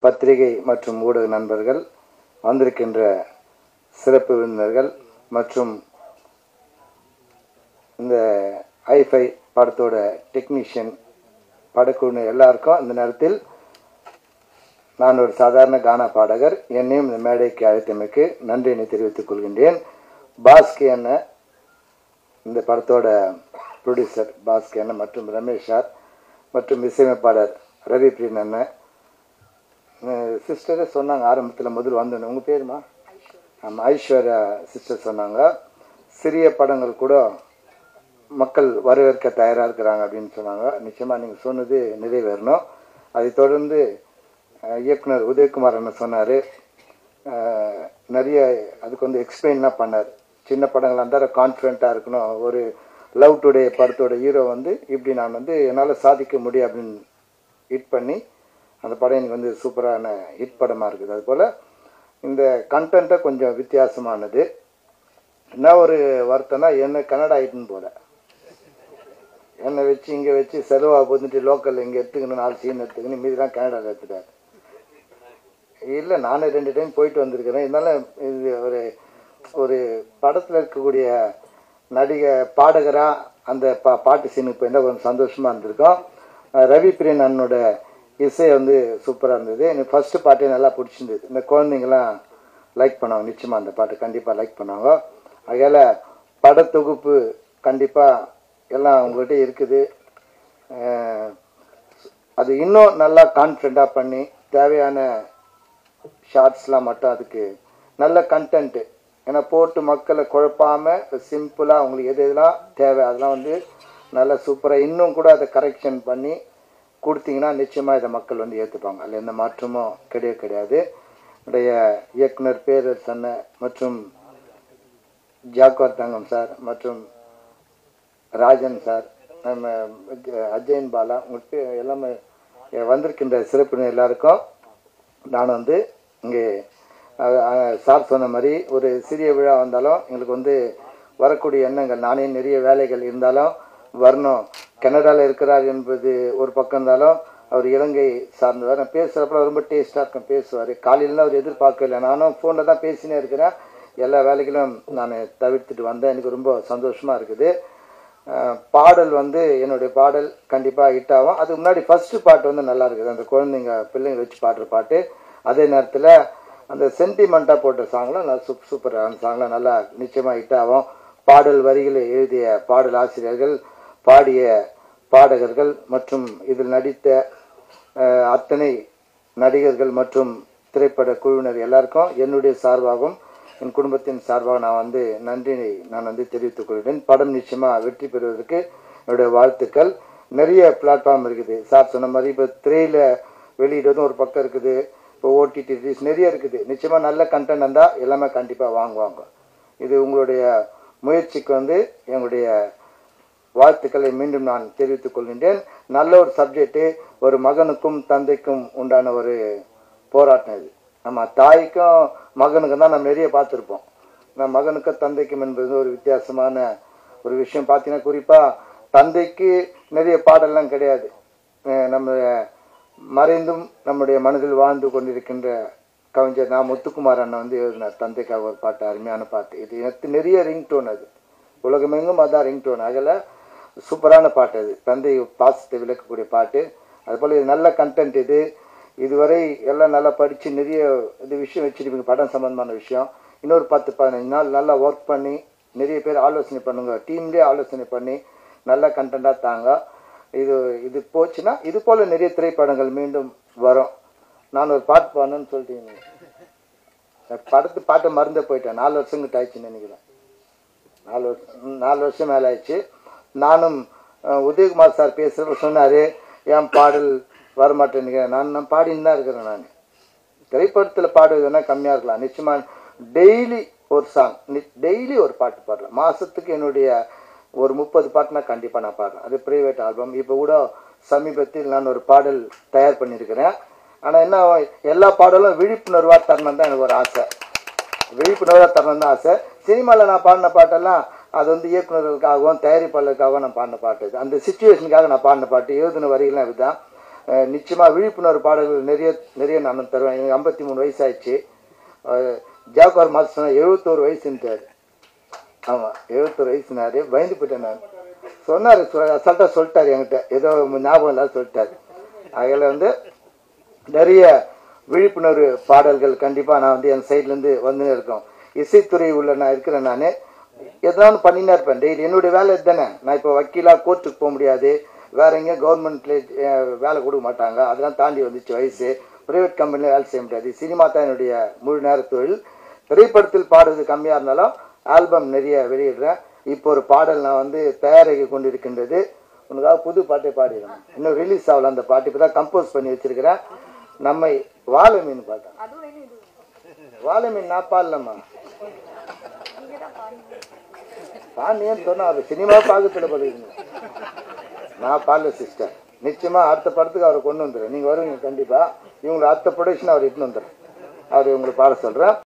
பத்திரிகை மற்றும் ஊடக நண்பர்கள் வந்திருக்கின்ற சிறப்பு விருந்தினர்கள் மற்றும் இந்த ஐஃபை படத்தோட டெக்னீஷியன் படக்குழு எல்லாருக்கும் இந்த நேரத்தில் நான் ஒரு சாதாரண கானா பாடகர் என்னையும் இந்த மேடைக்கு அழைத்தமைக்கு நன்றியினை தெரிவித்துக் கொள்கின்றேன் பாஸ்கி அண்ணன் இந்த படத்தோட ப்ரொடியூசர் பாஸ்கி அண்ணன் மற்றும் ரமேஷ் சார் மற்றும் இசையமைப்பாளர் ரவி பிரியன் அண்ணன் சிஸ்டரே சொன்னாங்க ஆரம்பத்தில் முதல் வந்தோன்னு உங்கள் பேருமா ஆமாம் ஐஸ்வர்யா சிஸ்டர் சொன்னாங்க சிறிய படங்கள் கூட மக்கள் வரவேற்க தயாராக இருக்கிறாங்க அப்படின்னு சொன்னாங்க நிச்சயமாக நீங்கள் சொன்னது நிறைவேறணும் அதை தொடர்ந்து அஹ், இயக்குனர் உதயகுமார் என்ன சொன்னார் நிறைய அதுக்கு வந்து எக்ஸ்பிளைன்லாம் பண்ணார் சின்ன படங்களாக இருந்தால் கான்ஃபிடண்ட்டாக இருக்கணும் ஒரு லவ் டுடே படத்தோட ஹீரோ வந்து இப்படி நான் வந்து என்னால் சாதிக்க முடியும் அப்படின்னு ஹிட் பண்ணி அந்த படம் எனக்கு வந்து சூப்பரான ஹிட் படமாக இருக்குது அதுபோல் இந்த கண்டென்ட்டை கொஞ்சம் வித்தியாசமானது என்ன ஒரு வருத்தம்னா என்ன கன்னடா ஹிட்னு போல என்னை வச்சு இங்கே வச்சு செலவாக போந்துட்டு லோக்கல் இங்கே எடுத்துக்கணும் நாலு சீன் எடுத்துக்கணும் மீதிலாம் கனடாவில் எடுத்துட்டார் இல்லை நானே ரெண்டு டைம் போயிட்டு வந்திருக்கிறேன் இருந்தாலும் இது ஒரு ஒரு படத்தில் இருக்கக்கூடிய நடிகை பாடகராக அந்த பா பாட்டு சீனுக்கு போயிருந்தா கொஞ்சம் சந்தோஷமாக இருந்திருக்கும் அஹ் ரவி பிரியன் அண்ணனோட இசை வந்து சூப்பராக இருந்தது எனக்கு ஃபஸ்ட்டு பாட்டே நல்லா பிடிச்சிருந்தது இந்த குழந்தைங்களாம் லைக் பண்ணுவாங்க நிச்சயமாக அந்த பாட்டு கண்டிப்பாக லைக் பண்ணுவாங்க அதனால் படத்தொகுப்பு கண்டிப்பாக எல்லாம் உங்கள்கிட்ட இருக்குது அஹ் அது இன்னும் நல்லா கான்ஃபிடண்ட்டாக பண்ணி தேவையான ஷார்ட்ஸ்லாம் மட்டும் அதுக்கு நல்ல கண்டென்ட்டு ஏன்னா போட்டு மக்களை குழப்பாம சிம்பிளாக அவங்களுக்கு எது எதெல்லாம் தேவை அதெல்லாம் வந்து நல்லா சூப்பராக இன்னும் கூட அதை கரெக்ஷன் பண்ணி கொடுத்தீங்கன்னா நிச்சயமாக இதை மக்கள் வந்து ஏற்றுப்பாங்க அதில் எந்த மாற்றமும் கிடையவே கிடையாது என்னுடைய இயக்குனர் பேரரசு அண்ணன் மற்றும் ஜாக்வார் தங்கம் சார் மற்றும் ராஜன் சார் நம்ம அஜ- அஜயன் பாலா உங்களுக்கு எல்லாமே வந்திருக்கின்ற சிறப்பினர் எல்லாருக்கும் நான் வந்து இங்கே அஹ், அஹ், சார் சொன்ன மாதிரி ஒரு சிறிய விழா வந்தாலும் எங்களுக்கு வந்து வரக்கூடிய எண்ணங்கள் நானே நிறைய வேலைகள் இருந்தாலும் வரணும் கனடாவில் இருக்கிறார் என்பது ஒரு பக்கம் இருந்தாலும் அவர் இலங்கை சார்ந்தவர் நான் பேசுகிறப்ப ரொம்ப டேஸ்ட்டாக இருக்கும் பேசுவார் காலையில அவர் எதிர்பார்க்கல நானும் ஃபோனில் தான் பேசினே இருக்கிறேன் எல்லா வேலைகளும் நான் தவிர்த்துட்டு வந்தேன் எனக்கு ரொம்ப சந்தோஷமாக இருக்குது அஹ் பாடல் வந்து என்னுடைய பாடல் கண்டிப்பாக ஹிட் ஆகும் அதுக்கு முன்னாடி ஃபர்ஸ்ட் பாட்டு வந்து நல்லா இருக்குது அந்த குழந்தைங்க பிள்ளைங்க வச்சு பாடுற பாட்டு அதே நேரத்தில் அந்த சென்டிமெண்ட்டாக போட்ட சாங்லாம் நல்லா சூப் சூப்பர் அந்த சாங்லாம் நல்லா நிச்சயமாக ஹிட் ஆகும் பாடல் வரிகளை எழுதிய பாடல் ஆசிரியர்கள் பாடிய பாடகர்கள் மற்றும் இதில் நடித்த அஹ், அத்தனை நடிகர்கள் மற்றும் திரைப்பட குழுவினர் எல்லாருக்கும் என்னுடைய சார்பாகவும் என் குடும்பத்தின் சார்பாக நான் வந்து நன்றியை நான் வந்து தெரிவித்துக் கொள்கிறேன் படம் நிச்சயமா வெற்றி பெறுவதற்கு என்னுடைய வாழ்த்துக்கள் நிறைய பிளாட்ஃபார்ம் இருக்குது சார் சொன்ன மாதிரி இப்போ திரையில வெளியிடுவதும் ஒரு பக்கம் இருக்குது இப்போ ஓடிடி ரிலீஸ் நிறைய இருக்குது நிச்சயமா நல்ல கண்டென்ட் இருந்தால் எல்லாமே கண்டிப்பாக வாங்குவாங்க இது உங்களுடைய முயற்சிக்கு வந்து எங்களுடைய வாழ்த்துக்களை மீண்டும் நான் தெரிவித்துக் கொள்கின்றேன் நல்ல ஒரு சப்ஜெக்ட் ஒரு மகனுக்கும் தந்தைக்கும் உண்டான ஒரு போராட்டம் இது நம்ம தாய்க்கும் மகனுக்கும் தான் நம்ம நிறைய பார்த்துருப்போம் நம்ம மகனுக்கும் தந்தைக்கும் என்பது ஒரு வித்தியாசமான ஒரு விஷயம் பார்த்தீங்கன்னா குறிப்பாக தந்தைக்கு நிறைய பாடல்லாம் கிடையாது அஹ் நம்ம மறைந்தும் நம்முடைய மனதில் வாழ்ந்து கொண்டிருக்கின்ற கவிஞர் நான் முத்துக்குமார் அண்ணன் வந்து எழுதினார் தந்தைக்காக ஒரு பாட்டு அருமையான பாட்டு இது எனக்கு நிறைய ரிங் டோன் அது உலகமெங்கும் அதான் ரிங் டோன் அதில் சூப்பரான பாட்டு அது தந்தை பாசத்தை விளக்கக்கூடிய பாட்டு அதுபோல் இது நல்ல கண்டென்ட் இது இதுவரை எல்லாம் நல்லா படித்து நிறைய இது விஷயம் வச்சுருப்பீங்க படம் சம்பந்தமான விஷயம் இன்னொரு பத்து பதினஞ்சு நாள் நல்லா ஒர்க் பண்ணி நிறைய பேர் ஆலோசனை பண்ணுங்க டீம்லேயே ஆலோசனை பண்ணி நல்ல கண்டென்ட்டாக தாங்க இது இது போச்சுன்னா இது போல் நிறைய திரைப்படங்கள் மீண்டும் வரும் நான் ஒரு பாட்டு பாடணும்னு சொல்லிட்டீங்க நான் படத்து பாட்டை மறந்தே போயிட்டேன் நாலு வருஷம் கிட்ட ஆயிடுச்சுன்னு நினைக்கிறேன் நாலு வருஷம் ம், நாலு வருஷம் மேலே ஆயிடுச்சு நானும் அஹ், உதயகுமார் சார் பேசுகிறப்ப சொன்னார் என் பாடல் வரமாட்டேன்னு நான் நான் பாடின்னு தான் இருக்கிறேன் நான் திரைப்படத்தில் பாடுவதுன்னா கம்மியாக இருக்கலாம் நிச்சயமாக டெய்லி ஒரு சாங் டெய்லி ஒரு பாட்டு பாடுறேன் மாதத்துக்கு என்னுடைய ஒரு முப்பது பாட்டுனா கண்டிப்பாக நான் பாடுறேன் அது ப்ரைவேட் ஆல்பம் இப்போ கூட சமீபத்தில் நான் ஒரு பாடல் தயார் பண்ணியிருக்கிறேன் ஆனால் என்ன எல்லா பாடலும் விழிப்புணர்வாக தரணும் தான் எனக்கு ஒரு ஆசை விழிப்புணர்வாக தரணும் தான் ஆசை சினிமாவில் நான் பாடின பாட்டெல்லாம் அது வந்து இயக்குநர்களுக்காகவும் தயாரிப்பாளருக்காகவும் நான் பாடின பாட்டு இது அந்த சுச்சுவேஷனுக்காக நான் பாடின பாட்டு எழுதின வரிகள்லாம் இதுதான் அஹ், நிச்சயமா விழிப்புணர்வு பாடல்கள் நிறைய நிறைய நான் தருவேன் எனக்கு ஐம்பத்தி மூணு வயசு ஆயிடுச்சு அஹ், ஜாகுவார் மாஸ்டர் சொன்னா எழுபத்தோரு வயசுன்ட்டாரு ஆமா எழுபத்தொரு வயசுனாரு பயந்து போயிட்டேன் நான் சொன்னாரு சொ- அசால்ட்டா சொல்லிட்டாரு என்கிட்ட ஏதோ ஞாபகம் இல்லாத சொல்லிட்டாரு அதில் வந்து நிறைய விழிப்புணர்வு பாடல்கள் கண்டிப்பா நான் வந்து என் சைட்ல இருந்து வந்துன்னு இருக்கோம் இசைத்துறை உள்ள நான் இருக்கிறேன் நான் எதனாலும் பண்ணினே இருப்பேன் டெய்லி என்னுடைய வேலை இதுதானே நான் இப்போ வக்கீலா கோர்ட்டுக்கு போக முடியாது வேற எங்கேயும் கவர்மெண்ட்ல வேலை கொடுக்க மாட்டாங்க அதெல்லாம் தாண்டி வந்துச்சு வயசு பிரைவேட் கம்பெனில வேலை செய்ய முடியாது சினிமா தான் என்னுடைய முழு நேர தொழில் திரைப்படத்தில் பாடுறது கம்மியா இருந்தாலும் ஆல்பம் நிறைய வெளியிடுறேன் இப்போ ஒரு பாடல் நான் வந்து தயாரிக்க கொண்டிருக்கின்றது உனக்காக புது பாட்டை பாடிடுறேன் இன்னும் ரிலீஸ் ஆகல அந்த பாட்டு இப்போ தான் கம்போஸ் பண்ணி வச்சிருக்கிறேன் நம்மை வாழை மீன் பாட்டேன் வாழை மீன் நான் பாடலம்மா பாண்டியன்னு சொன்னா அது சினிமா பார்க்கத்துல படுவீங்க நான் பாடல சிஸ்டர் நிச்சயமா அடுத்த படத்துக்கு அவரை கொண்டு வந்துடுறேன் நீங்க வருவீங்க கண்டிப்பா இவங்களை அடுத்த ப்ரொடக்ஷன் அவர் இட்டுன்னு வந்துடுறேன் அவர் உங்களுக்கு பாட சொல்றேன்